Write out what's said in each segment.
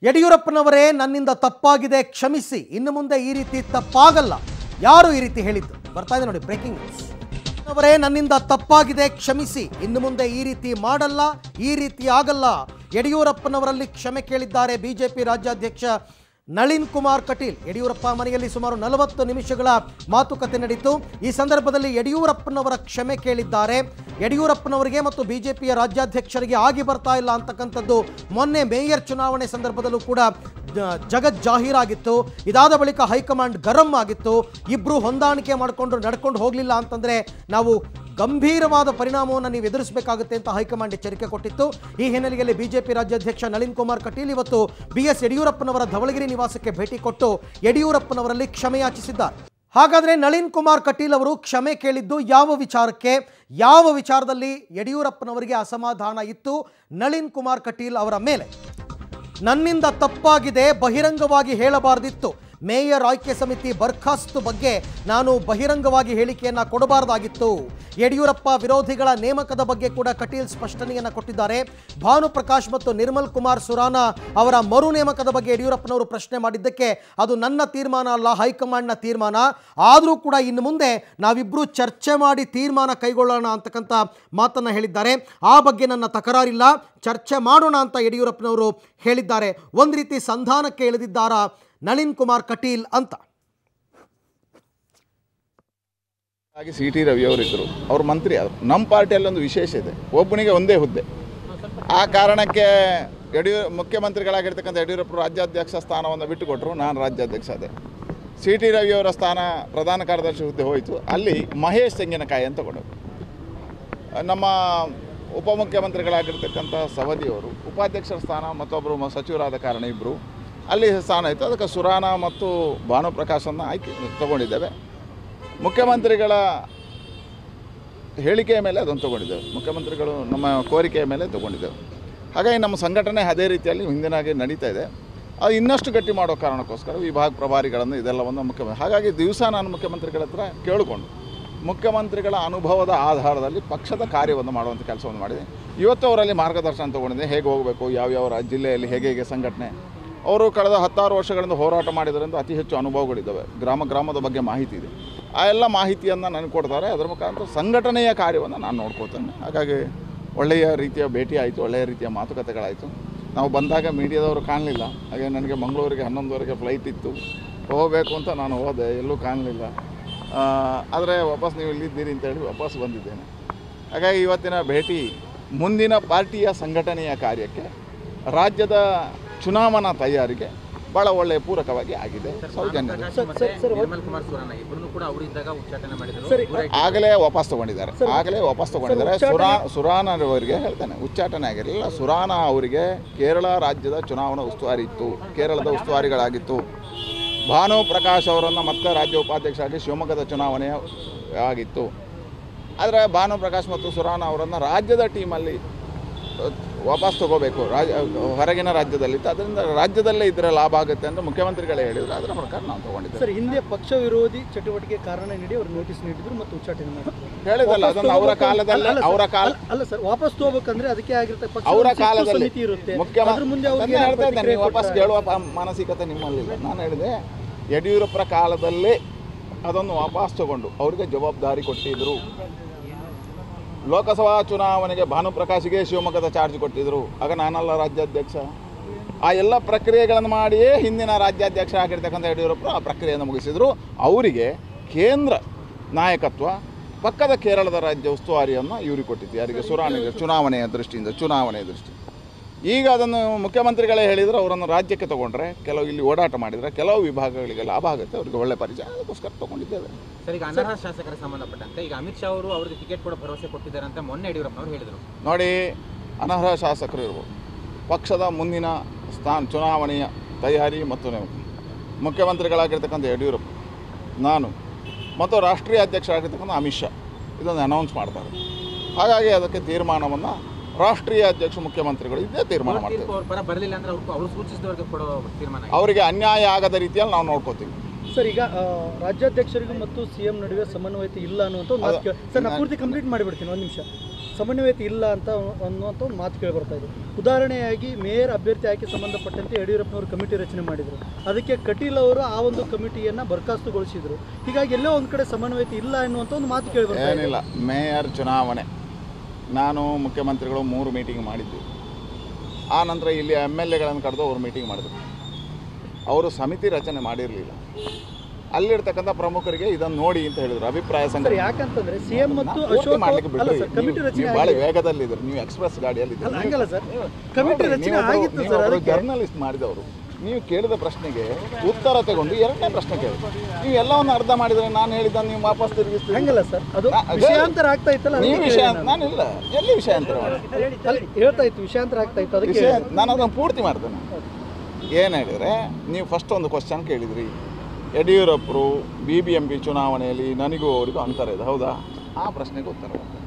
ಯಡಿಯೂರಪ್ಪನವರೇ ನನ್ನಿಂದ ತಪ್ಪಾಗಿದೆ ಕ್ಷಮಿಸಿ ಇನ್ನು ಮುಂದೆ ಈ ರೀತಿ ತಪ್ಪಾಗಲ್ಲ ಯಾರು ಈ ರೀತಿ ಹೇಳಿದ್ದು ಬರ್ತಾ ಇದೆ ನೋಡಿ ಬ್ರೇಕಿಂಗ್ ನ್ಯೂಸ್ ಅವರೇ ನನ್ನಿಂದ ತಪ್ಪಾಗಿದೆ ಕ್ಷಮಿಸಿ ಇನ್ನು ಮುಂದೆ ಈ ರೀತಿ ಮಾಡಲ್ಲ ಈ ರೀತಿ ಆಗಲ್ಲ ಯಡಿಯೂರಪ್ಪನವರಲ್ಲಿ ಕ್ಷಮೆ ಕೇಳಿದ್ದಾರೆ ಬಿಜೆಪಿ ರಾಜ್ಯಾಧ್ಯಕ್ಷ ನಳಿನ್ ಕುಮಾರ್ ಕಟೀಲ್ ಯಡಿಯೂರಪ್ಪ ಮನೆಯಲ್ಲಿ ಸುಮಾರು ನಲವತ್ತು ನಿಮಿಷಗಳ ಮಾತುಕತೆ ನಡೆಯಿತು ಈ ಸಂದರ್ಭದಲ್ಲಿ ಯಡಿಯೂರಪ್ಪನವರ ಕ್ಷಮೆ ಕೇಳಿದ್ದಾರೆ ಯಡಿಯೂರಪ್ಪನವರಿಗೆ ಮತ್ತು ಬಿಜೆಪಿಯ ರಾಜ್ಯಾಧ್ಯಕ್ಷರಿಗೆ ಆಗಿ ಬರ್ತಾ ಇಲ್ಲ ಅಂತಕ್ಕಂಥದ್ದು ಮೊನ್ನೆ ಮೇಯರ್ ಚುನಾವಣೆ ಸಂದರ್ಭದಲ್ಲೂ ಕೂಡ ಜ- ಜಗತ್ ಜಾಹೀರಾಗಿತ್ತು ಇದಾದ ಬಳಿಕ ಹೈಕಮಾಂಡ್ ಗರಂ ಆಗಿತ್ತು ಇಬ್ರು ಹೊಂದಾಣಿಕೆ ಮಾಡಿಕೊಂಡು ನಡ್ಕೊಂಡು ಹೋಗಲಿಲ್ಲ ಅಂತಂದ್ರೆ ನಾವು ಗಂಭೀರವಾದ ಪರಿಣಾಮವನ್ನು ನೀವು ಎದುರಿಸಬೇಕಾಗುತ್ತೆ ಅಂತ ಹೈಕಮಾಂಡ್ ಎಚ್ಚರಿಕೆ ಕೊಟ್ಟಿತ್ತು ಈ ಹಿನ್ನೆಲೆಯಲ್ಲಿ ಬಿಜೆಪಿ ರಾಜ್ಯಾಧ್ಯಕ್ಷ ನಳಿನ್ ಕುಮಾರ್ ಕಟೀಲ್ ಇವತ್ತು ಬಿ ಎಸ್ ಯಡಿಯೂರಪ್ಪನವರ ಧವಳಗಿರಿ ನಿವಾಸಕ್ಕೆ ಭೇಟಿ ಕೊಟ್ಟು ಯಡಿಯೂರಪ್ಪನವರಲ್ಲಿ ಕ್ಷಮೆಯಾಚಿಸಿದ್ದಾರೆ ಹಾಗಾದ್ರೆ ನಳಿನ್ ಕುಮಾರ್ ಕಟೀಲ್ ಅವರು ಕ್ಷಮೆ ಕೇಳಿದ್ದು ಯಾವ ವಿಚಾರಕ್ಕೆ ಯಾವ ವಿಚಾರದಲ್ಲಿ ಯಡಿಯೂರಪ್ಪನವರಿಗೆ ಅಸಮಾಧಾನ ಇತ್ತು ನಳಿನ್ ಕುಮಾರ್ ಕಟೀಲ್ ಅವರ ಮೇಲೆ ನನ್ನಿಂದ ತಪ್ಪಾಗಿದೆ ಬಹಿರಂಗವಾಗಿ ಹೇಳಬಾರ್ದಿತ್ತು ಮೇಯರ್ ಆಯ್ಕೆ ಸಮಿತಿ ಬರ್ಖಾಸ್ತು ಬಗ್ಗೆ ನಾನು ಬಹಿರಂಗವಾಗಿ ಹೇಳಿಕೆಯನ್ನ ಕೊಡಬಾರ್ದಾಗಿತ್ತು ಯಡಿಯೂರಪ್ಪ ವಿರೋಧಿಗಳ ನೇಮಕದ ಬಗ್ಗೆ ಕೂಡ ಕಟೀಲ್ ಸ್ಪಷ್ಟನೆಯನ್ನ ಕೊಟ್ಟಿದ್ದಾರೆ ಭಾನುಪ್ರಕಾಶ್ ಮತ್ತು ನಿರ್ಮಲ್ ಕುಮಾರ್ ಸುರಾನ ಅವರ ಮರು ನೇಮಕದ ಬಗ್ಗೆ ಯಡಿಯೂರಪ್ಪನವರು ಪ್ರಶ್ನೆ ಮಾಡಿದ್ದಕ್ಕೆ ಅದು ನನ್ನ ತೀರ್ಮಾನ ಅಲ್ಲ ಹೈಕಮಾಂಡ್ನ ತೀರ್ಮಾನ ಆದರೂ ಕೂಡ ಇನ್ನು ಮುಂದೆ ನಾವಿಬ್ಬರು ಚರ್ಚೆ ಮಾಡಿ ತೀರ್ಮಾನ ಕೈಗೊಳ್ಳೋಣ ಅಂತಕ್ಕಂಥ ಮಾತನ್ನು ಹೇಳಿದ್ದಾರೆ ಆ ಬಗ್ಗೆ ನನ್ನ ತಕರಾರಿಲ್ಲ ಚರ್ಚೆ ಮಾಡೋಣ ಅಂತ ಯಡಿಯೂರಪ್ಪನವರು ಹೇಳಿದ್ದಾರೆ ಒಂದು ರೀತಿ ಸಂಧಾನಕ್ಕೆ ಇಳಿದಿದ್ದಾರಾ ನಳಿನ್ ಕುಮಾರ್ ಕಟೀಲ್ ಅಂತ ಹಾಗೆ ಸಿ ಟಿ ರವಿ ಅವರಿದ್ದರು ಅವ್ರ ಮಂತ್ರಿ ಆದರು ನಮ್ಮ ಪಾರ್ಟಿಯಲ್ಲಿ ಒಂದು ವಿಶೇಷ ಇದೆ ಒಬ್ಬನಿಗೆ ಒಂದೇ ಹುದ್ದೆ ಆ ಕಾರಣಕ್ಕೆ ಯಡಿಯೂ ಮುಖ್ಯಮಂತ್ರಿಗಳಾಗಿರ್ತಕ್ಕಂಥ ಯಡಿಯೂರಪ್ಪ ರಾಜ್ಯಾಧ್ಯಕ್ಷ ಸ್ಥಾನವನ್ನು ಬಿಟ್ಟುಕೊಟ್ರು ನಾನು ರಾಜ್ಯಾಧ್ಯಕ್ಷ ಅದೇ ಸಿ ಟಿ ರವಿಯವರ ಸ್ಥಾನ ಪ್ರಧಾನ ಕಾರ್ಯದರ್ಶಿ ಹುದ್ದೆ ಹೋಯಿತು ಅಲ್ಲಿ ಮಹೇಶ್ ತೆಂಗಿನಕಾಯಿ ಅಂತ ತಗೊಂಡು ನಮ್ಮ ಉಪಮುಖ್ಯಮಂತ್ರಿಗಳಾಗಿರ್ತಕ್ಕಂಥ ಸವದಿಯವರು ಉಪಾಧ್ಯಕ್ಷರ ಸ್ಥಾನ ಮತ್ತೊಬ್ಬರು ಮ- ಸಚಿವರಾದ ಕಾರಣ ಇಬ್ಬರು ಅಲ್ಲಿ ಸ್ಥಾನ ಇತ್ತು ಅದಕ್ಕೆ ಸುರಾನ ಮತ್ತು ಭಾನುಪ್ರಕಾಶನ್ನು ಆಯ್ಕೆ ತಗೊಂಡಿದ್ದೇವೆ ಮುಖ್ಯಮಂತ್ರಿಗಳ ಹೇಳಿಕೆಯ ಮೇಲೆ ಅದನ್ನು ತೊಗೊಂಡಿದ್ದೇವೆ ಮುಖ್ಯಮಂತ್ರಿಗಳು ನಮ್ಮ ಕೋರಿಕೆಯ ಮೇಲೆ ತೊಗೊಂಡಿದ್ದೇವೆ ಹಾಗಾಗಿ ನಮ್ಮ ಸಂಘಟನೆ ಅದೇ ರೀತಿಯಲ್ಲಿ ಹಿಂದಿನಾಗೆ ನಡೀತಾ ಇದೆ ಅದು ಇನ್ನಷ್ಟು ಗಟ್ಟಿ ಮಾಡೋ ಕಾರಣಕ್ಕೋಸ್ಕರ ವಿಭಾಗ ಪ್ರಭಾರಿಗಳನ್ನು ಇದೆಲ್ಲವನ್ನು ಮುಖ್ಯಮಂತ್ರಿ ಹಾಗಾಗಿ ದಿವಸ ನಾನು ಮುಖ್ಯಮಂತ್ರಿಗಳ ಹತ್ರ ಕೇಳಿಕೊಂಡು ಮುಖ್ಯಮಂತ್ರಿಗಳ ಅನುಭವದ ಆಧಾರದಲ್ಲಿ ಪಕ್ಷದ ಕಾರ್ಯವನ್ನು ಮಾಡುವಂಥ ಕೆಲಸವನ್ನು ಮಾಡಿದೆ ಇವತ್ತು ಅವರಲ್ಲಿ ಮಾರ್ಗದರ್ಶನ ತೊಗೊಂಡಿದ್ದೆ ಹೇಗೆ ಹೋಗಬೇಕು ಯಾವ್ಯಾವ ರಾಜ್ಯ ಜಿಲ್ಲೆಯಲ್ಲಿ ಹೇಗೆ ಹೇಗೆ ಸಂಘಟನೆ ಅವರು ಕಳೆದ ಹತ್ತಾರು ವರ್ಷಗಳಿಂದ ಹೋರಾಟ ಮಾಡಿದ್ರಿಂದ ಅತಿ ಹೆಚ್ಚು ಅನುಭವಗಳಿದ್ದಾವೆ ಗ್ರಾಮ ಗ್ರಾಮದ ಬಗ್ಗೆ ಮಾಹಿತಿ ಇದೆ ಆ ಎಲ್ಲ ಮಾಹಿತಿಯನ್ನು ನನಗೆ ಕೊಡ್ತಾರೆ ಅದರ ಮುಖಾಂತರ ಸಂಘಟನೆಯ ಕಾರ್ಯವನ್ನು ನಾನು ನೋಡ್ಕೋತೇನೆ ಹಾಗಾಗಿ ಒಳ್ಳೆಯ ರೀತಿಯ ಭೇಟಿ ಆಯಿತು ಒಳ್ಳೆಯ ರೀತಿಯ ಮಾತುಕತೆಗಳಾಯಿತು ನಾವು ಬಂದಾಗ ಮೀಡಿಯಾದವರು ಕಾಣಲಿಲ್ಲ ಹಾಗೆ ನನಗೆ ಮಂಗಳೂರಿಗೆ ಹನ್ನೊಂದುವರೆಗೆ ಫ್ಲೈಟ್ ಇತ್ತು ಹೋಗಬೇಕು ಅಂತ ನಾನು ಹೋದೆ ಎಲ್ಲೂ ಕಾಣಲಿಲ್ಲ ಆದರೆ ವಾಪಸ್ ನೀವು ಇಲ್ಲಿದ್ದೀರಿ ಅಂತ ಹೇಳಿ ವಾಪಸ್ ಬಂದಿದ್ದೇನೆ ಹಾಗಾಗಿ ಇವತ್ತಿನ ಭೇಟಿ ಮುಂದಿನ ಪಾರ್ಟಿಯ ಸಂಘಟನೆಯ ಕಾರ್ಯಕ್ಕೆ ರಾಜ್ಯದ ಚುನಾವಣಾ ತಯಾರಿಗೆ ಭಾಳ ಒಳ್ಳೆಯ ಪೂರಕವಾಗಿ ಆಗಿದೆ ಸೌಜನ್ಯ ನಿರ್ಮಲ್ ಕುಮಾರ್ ಸುರಾನ ಇಬ್ಬರು ಕೂಡ ಅವರಿದ್ದಾಗ ಉಚ್ಚಾಟನೆ ಮಾಡಿದ್ರು ಆಗಲೇ ವಾಪಸ್ ತಗೊಂಡಿದ್ದಾರೆ ಆಗಲೇ ವಾಪಸ್ ತಗೊಂಡಿದ್ದಾರೆ ಸುರಾ ಸುರಾನ ಅವರಿಗೆ ಹೇಳ್ತಾನೆ ಉಚ್ಚಾಟನೆ ಆಗಿರಲಿಲ್ಲ ಸುರಾನ ಅವರಿಗೆ ಕೇರಳ ರಾಜ್ಯದ ಚುನಾವಣಾ ಉಸ್ತುವಾರಿ ಇತ್ತು ಕೇರಳದ ಉಸ್ತುವಾರಿಗಳಾಗಿತ್ತು ಭಾನು ಪ್ರಕಾಶ್ ಅವರನ್ನು ಮತ್ತೆ ರಾಜ್ಯ ಉಪಾಧ್ಯಕ್ಷರಾಗಿ ಶಿವಮೊಗ್ಗದ ಚುನಾವಣೆ ಆಗಿತ್ತು ಆದರೆ ಭಾನು ಪ್ರಕಾಶ್ ಮತ್ತು ಸುರಾನ ಅವರನ್ನು ರಾಜ್ಯದ ಟೀಮಲ್ಲಿ ಅಹ್, ವಾಪಸ್ ತಗೋಬೇಕು ರಾಜ ಹೊರಗಿನ ರಾಜ್ಯದಲ್ಲಿತ್ತು ಅದರಿಂದ ರಾಜ್ಯದಲ್ಲೇ ಇದ್ದರೆ ಲಾಭ ಆಗುತ್ತೆ ಅಂತ ಮುಖ್ಯಮಂತ್ರಿಗಳೇ ಹೇಳಿದರು ಅದರ ಪ್ರಕಾರ ನಾವು ತಗೊಂಡಿದ್ದೇವೆ ಸರ್ ಹಿಂದೆ ಪಕ್ಷ ವಿರೋಧಿ ಚಟುವಟಿಕೆ ಕಾರಣ ನೀಡಿ ಅವರು ನೋಟಿಸ್ ನೀಡಿದ್ರು ಮತ್ತು ಉಚ್ಚಾಟನೆ ಮಾಡಿದ್ರು ಹೇಳಿದಲ್ಲ ಅದನ್ನು ಅವರ ಕಾಲದಲ್ಲಿ ಅಲ್ಲ ಅವರ ಸರ್, ಕಾಲ ಅಲ್ಲ- ಅಲ್ಲ ಸರ್ ವಾಪಸ್ ತಗೋಬೇಕಂದ್ರೆ ಅದಕ್ಕೆ ಆಗಿರುತ್ತೆ ಪಕ್ಷ ಅವರ ಶಿಸ್ತು ಕಾಲದಲ್ಲಿ ಸಮಿತಿ ಇರುತ್ತೆ ಮುಖ್ಯಮ- ಅದ್ರ ಮುಂದೆ ಅವ್ರಿಗೆ ಅದನ್ನೇ ಏನಾದ್ರು ಹೇಳ್ತಾ ಇದ್ದೇನೆ, ಪ್ರತಿಕ್ರಿಯೆ ನೀವು ವಾಪಸ್ ಕೊಟ್ರಾ? ಕೇಳುವ ಪ- ಮಾನಸಿಕತೆ ನಿಮ್ಮಲ್ಲಿಲ್ಲ ನಾನು ಹೇಳಿದೆ ಯಡಿಯೂರಪ್ಪರ ಕಾಲದಲ್ಲೇ ಅದನ್ನು ವಾಪಸ್ ತಗೊಂಡು ಅವರಿಗೆ ಜವಾಬ್ದಾರಿ ಕೊಟ್ಟಿದ್ರು ಲೋಕಸಭಾ ಚುನಾವಣೆಗೆ ಭಾನುಪ್ರಕಾಶ್ಗೆ ಶಿವಮೊಗ್ಗದ ಚಾರ್ಜ್ ಕೊಟ್ಟಿದ್ರು ಆಗ ನಾನಲ್ಲ ರಾಜ್ಯಾಧ್ಯಕ್ಷ ಆ ಎಲ್ಲ ಪ್ರಕ್ರಿಯೆಗಳನ್ನು ಮಾಡಿಯೇ ಹಿಂದಿನ ರಾಜ್ಯಾಧ್ಯಕ್ಷ ಆಗಿರ್ತಕ್ಕಂಥ ಯಡಿಯೂರಪ್ಪರು ಆ ಪ್ರಕ್ರಿಯೆಯನ್ನು ಮುಗಿಸಿದರು ಅವರಿಗೆ ಕೇಂದ್ರ ನಾಯಕತ್ವ ಪಕ್ಕದ ಕೇರಳದ ರಾಜ್ಯ ಉಸ್ತುವಾರಿಯನ್ನು ಇವ್ರಿಗೆ ಕೊಟ್ಟಿತ್ತು ಯಾರಿಗೆ ಸುರಾಣಿಗೆ ಚುನಾವಣೆಯ ದೃಷ್ಟಿಯಿಂದ ಚುನಾವಣೆಯ ದೃಷ್ಟಿ ಈಗ ಅದನ್ನು ಮುಖ್ಯಮಂತ್ರಿಗಳೇ ಹೇಳಿದರೆ ಅವರನ್ನು ರಾಜ್ಯಕ್ಕೆ ತಗೊಂಡ್ರೆ ಕೆಲವು ಇಲ್ಲಿ ಓಡಾಟ ಮಾಡಿದರೆ ಕೆಲವು ವಿಭಾಗಗಳಿಗೆ ಲಾಭ ಆಗುತ್ತೆ ಅವರಿಗೆ ಒಳ್ಳೆ ಪರಿಚಯ ಅದಕ್ಕೋಸ್ಕರ ತಗೊಂಡಿದ್ದೇವೆ ಸರ್ ಈಗ ಅನರ್ಹ ಶಾಸಕರ ಸಂಬಂಧಪಟ್ಟಂತೆ ಈಗ ಅಮಿತ್ ಶಾ ಅವರು ಅವ್ರಿಗೆ ಟಿಕೆಟ್ ಕೂಡ ಭರವಸೆ ಕೊಟ್ಟಿದ್ದಾರೆ ಅಂತ ಮೊನ್ನೆ ಯಡಿಯೂರಪ್ಪನವರು ಹೇಳಿದರು ನೋಡಿ ಅನರ್ಹ ಶಾಸಕರು ಇರ್ಬೋದು ಪಕ್ಷದ ಮುಂದಿನ ಸ್ಥಾನ ಚುನಾವಣೆಯ ತಯಾರಿ ಮತ್ತು ನೇಮಕ ಮುಖ್ಯಮಂತ್ರಿಗಳಾಗಿರ್ತಕ್ಕಂಥ ಯಡಿಯೂರಪ್ಪ ನಾನು ಮತ್ತು ರಾಷ್ಟ್ರೀಯ ಅಧ್ಯಕ್ಷರಾಗಿರ್ತಕ್ಕಂಥ ಅಮಿತ್ ಶಾ ಇದನ್ನು ಅನೌನ್ಸ್ ಮಾಡ್ತಾರೆ ಹಾಗಾಗಿ ಅದಕ್ಕೆ ತೀರ್ಮಾನವನ್ನು ರಾಷ್ಟ್ರೀಯ ಅಧ್ಯಕ್ಷ ಮುಖ್ಯಮಂತ್ರಿಗಳು ಇದೇ ತೀರ್ಮಾನ ಮಾಡ್ತಾರೆ ತೀರ್ಪು ಅವ್ರ ಪರ ಬರಲಿಲ್ಲ ಅಂದ್ರೆ ಅವ್ರು ಅವ್ರು ಸೂಚಿಸಿದವರಿಗೆ ಕೊಡೋ ತೀರ್ಮಾನ ಆಗಿದೆ. ಅವರಿಗೆ ಅನ್ಯಾಯ ಆಗದ ರೀತಿಯಲ್ಲಿ ನಾವು ನೋಡ್ಕೋತೀವಿ ಸರ್ ಈಗ ಆ, ರಾಜ್ಯಾಧ್ಯಕ್ಷರಿಗೂ ಮತ್ತು ಸಿಎಂ ನಡುವೆ ಸಮನ್ವಯತೆ ಇಲ್ಲ ಅನ್ನುವಂಥ ಒಂದು ಮಾತು ಅದು- ಕೇಳಿ ಸರ್ ನಾನು ಪೂರ್ತಿ ಕಂಪ್ಲೀಟ್ ಮಾಡಿಬಿಡ್ತೀನಿ ಒಂದು ನಿಮಿಷ ಸಮನ್ವಯತೆ ಇಲ್ಲ ಅಂತ ಅನ್ನುವಂಥ ಒಂದು ಮಾತು ಕೇಳಿ ಬರ್ತಾ ಇದೆ ಉದಾಹರಣೆಯಾಗಿ ಮೇಯರ್ ಅಭ್ಯರ್ಥಿ ಆಯ್ಕೆ ಸಂಬಂಧಪಟ್ಟಂತೆ ಯಡಿಯೂರಪ್ಪನವರು ಕಮಿಟಿ ರಚನೆ ಮಾಡಿದರು ಅದಕ್ಕೆ ಕಟೀಲ್ ಅವರು ಆ ಒಂದು ಕಮಿಟಿಯನ್ನು ಬರ್ಖಾಸ್ತುಗೊಳಿಸಿದರು ಹೀಗಾಗಿ ಎಲ್ಲೋ ಒಂದು ಕಡೆ ಸಮನ್ವಯತೆ ಇಲ್ಲ ಎನ್ನುವಂಥ ಒಂದು ಮಾತು ಕೇಳಿ ಬರ್ತಾ ಇದೆ ಏನಿಲ್ಲ ಮೇಯರ್ ಚುನಾವಣೆ ನಾನು ಮುಖ್ಯಮಂತ್ರಿಗಳು ಮೂರು ಮೀಟಿಂಗ್ ಮಾಡಿದ್ವಿ ಆ ನಂತರ ಇಲ್ಲಿ ಎಮ್ ಎಲ್ ಎಗಳನ್ನು ಕರೆದು ಅವರು ಮೀಟಿಂಗ್ ಮಾಡಿದ್ರು ಅವರು ಸಮಿತಿ ರಚನೆ ಮಾಡಿರಲಿಲ್ಲ ಅಲ್ಲಿರ್ತಕ್ಕಂಥ ಪ್ರಮುಖರಿಗೆ ಇದನ್ನು ನೋಡಿ ಅಂತ ಹೇಳಿದ್ರು ಅಭಿಪ್ರಾಯ ಸಂಘ ಸರ್ ಯಾಕಂತಂದ್ರೆ ಸಿಎಂ ಮತ್ತು ಪೂರ್ತಿ ಅಶೋಕ್ ಮಾಡ್ಲಿಕ್ಕೆ ಅಲ್ಲ ಬಿಡ್ರಿ ಸರ್ ಕಮಿಟಿ ನೀವು- ರಚನೆ ನೀವು ಭಾಳ ಆಗಿದೆ. ವೇಗದಲ್ಲಿದ್ದರು ನೀವು ಎಕ್ಸ್ಪ್ರೆಸ್ ಗಾಡಿಯಲ್ಲಿ ಅಲ್ಲ ಹಂಗಲ್ಲ ಸರ್ ಕಮಿಟಿ ರಚನೆ ಆಗಿತ್ತು ಸರ್ ಅದಕ್ಕೆ ಜರ್ನಲಿಸ್ಟ್ ಮಾಡಿದವರು ನೀವು ಕೇಳಿದ ಪ್ರಶ್ನೆಗೆ ಉತ್ತರ ತಗೊಂಡು ಎರಡನೇ ಪ್ರಶ್ನೆ ಕೇಳಿ ನೀವು ಎಲ್ಲವನ್ನು ಅರ್ಧ ಮಾಡಿದರೆ ನಾನು ಹೇಳಿದ್ದ ನೀವು ವಾಪಸ್ ತಿರುಗಿಸ್ತೀರಿ ಹಂಗಲ್ಲ ಸರ್ ಅದು ನಾ- ಅದೇ- ವಿಷಯಾಂತರ ಆಗ್ತಾ ಇತ್ತಲ್ಲ ನೀವು ಅದಕ್ಕೆ ವಿಷಯ ಕೇಳಿದೆ ನಾನು. ನಾನಿಲ್ಲ ಎಲ್ಲಿ ವಿಷಯಾಂತರ ಮಾಡಿ ಅಲ್ಲಿ ಹೇಳ್ತಾ ಇತ್ತು ವಿಷಯಾಂತರ ಆಗ್ತಾ ಇತ್ತು ಅದಕ್ಕೆ ವಿಷಯ ಹೇಳಿದೆ. ನಾನು ಅದನ್ನು ಪೂರ್ತಿ ಮಾಡ್ತೇನೆ ಏನು ಹೇಳಿದರೆ ನೀವು ಫಸ್ಟ್ ಒಂದು ಕ್ವಶನ್ ಕೇಳಿದ್ರಿ ಯಡಿಯೂರಪ್ಪರು ಬಿ ಬಿ ಎಂ ಪಿ ಚುನಾವಣೆಯಲ್ಲಿ ನನಗೂ ಅವರಿಗೂ ಅಂತರ ಇದೆ ಹೌದಾ ಆ ಪ್ರಶ್ನೆಗೆ ಉತ್ತರ ಕೊಡ್ತೇನೆ.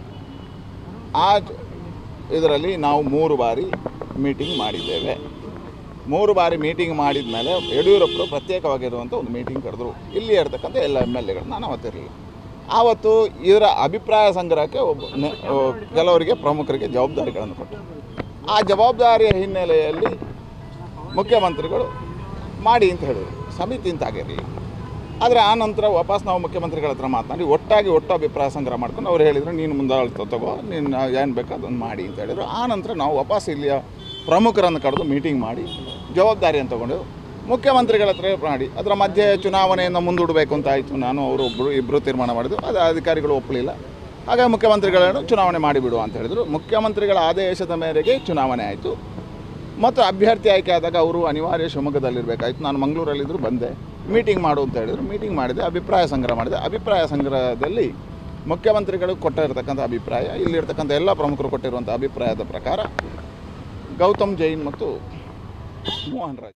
ಆ ಇದರಲ್ಲಿ ನಾವು ಮೂರು ಬಾರಿ ಮೀಟಿಂಗ್ ಮಾಡಿದ್ದೇವೆ ಮೂರು ಬಾರಿ ಮೀಟಿಂಗ್ ಮಾಡಿದ ಮೇಲೆ ಯಡಿಯೂರಪ್ಪರು ಪ್ರತ್ಯೇಕವಾಗಿರುವಂಥ ಒಂದು ಮೀಟಿಂಗ್ ಕರೆದ್ರು ಇಲ್ಲಿ ಇರ್ತಕ್ಕಂಥ ಎಲ್ಲ ಎಮ್ ಎಲ್ ಎಗಳು ನಾನು ಅವತ್ತಿರಲಿಲ್ಲ ಆವತ್ತು ಇದರ ಅಭಿಪ್ರಾಯ ಸಂಗ್ರಹಕ್ಕೆ ಒಬ್ಬ ನೆ- ಆ, ಕೆಲವರಿಗೆ ಪ್ರಮುಖರಿಗೆ ಜವಾಬ್ದಾರಿಗಳನ್ನು ಕೊಟ್ಟರು ಆ ಜವಾಬ್ದಾರಿಯ ಹಿನ್ನೆಲೆಯಲ್ಲಿ ಮುಖ್ಯಮಂತ್ರಿಗಳು ಮಾಡಿ ಅಂತ ಹೇಳಿದರು ಸಮಿತಿ ಅಂತ ಆಗಿರಲಿಲ್ಲ ಆದರೆ ಆ ನಂತರ ವಾಪಸ್ ನಾವು ಮುಖ್ಯಮಂತ್ರಿಗಳ ಹತ್ರ ಮಾತನಾಡಿ ಒಟ್ಟಾಗಿ ಒಟ್ಟು ಅಭಿಪ್ರಾಯ ಸಂಗ್ರಹ ಮಾಡ್ಕೊಂಡು ಅವ್ರು ಹೇಳಿದರು ನೀನು ಮುಂದಾಳತ್ವ ತಗೋ ನೀನು ಏನು ಬೇಕೋ ಅದನ್ನು ಮಾಡಿ ಅಂತ ಹೇಳಿದರು ಆ ನಂತರ ನಾವು ವಾಪಸ್ ಇಲ್ಲಿಯ ಪ್ರಮುಖರನ್ನು ಕರೆದು ಮೀಟಿಂಗ್ ಮಾಡಿ ಜವಾಬ್ದಾರಿಯನ್ನು ತಗೊಂಡೆವು ಮುಖ್ಯಮಂತ್ರಿಗಳ ಹತ್ರ ಮಾಡಿ ಅದರ ಮಧ್ಯೆ ಚುನಾವಣೆಯನ್ನು ಮುಂದೂಡಬೇಕು ಅಂತ ಆಯಿತು ನಾನು ಅವರು ಒಬ್ಬರು ಇಬ್ಬರು ತೀರ್ಮಾನ ಮಾಡಿದ್ದು ಅದು ಅಧಿಕಾರಿಗಳು ಒಪ್ಪಲಿಲ್ಲ ಹಾಗಾಗಿ ಮುಖ್ಯಮಂತ್ರಿಗಳನ್ನು ಚುನಾವಣೆ ಮಾಡಿಬಿಡು ಅಂತ ಹೇಳಿದರು ಮುಖ್ಯಮಂತ್ರಿಗಳ ಆದೇಶದ ಮೇರೆಗೆ ಚುನಾವಣೆ ಆಯಿತು ಮತ್ತು ಅಭ್ಯರ್ಥಿ ಆಯ್ಕೆ ಆದಾಗ ಅವರು ಅನಿವಾರ್ಯ ಶಿವಮೊಗ್ಗದಲ್ಲಿರಬೇಕಾಯ್ತು ನಾನು ಮಂಗಳೂರಲ್ಲಿದ್ದರೂ ಬಂದೆ ಮೀಟಿಂಗ್ ಮಾಡು ಅಂತ ಹೇಳಿದರು ಮೀಟಿಂಗ್ ಮಾಡಿದೆ ಅಭಿಪ್ರಾಯ ಸಂಗ್ರಹ ಮಾಡಿದೆ ಅಭಿಪ್ರಾಯ ಸಂಗ್ರಹದಲ್ಲಿ ಮುಖ್ಯಮಂತ್ರಿಗಳು ಕೊಟ್ಟಿರ್ತಕ್ಕಂಥ ಅಭಿಪ್ರಾಯ ಇಲ್ಲಿರ್ತಕ್ಕಂಥ ಎಲ್ಲ ಪ್ರಮುಖರು ಕೊಟ್ಟಿರುವಂಥ ಅಭಿಪ್ರಾಯದ ಪ್ರಕಾರ ಗೌತಮ್ ಜೈನ್ ಮತ್ತು ಮೋಹನ್ ರಾಜ್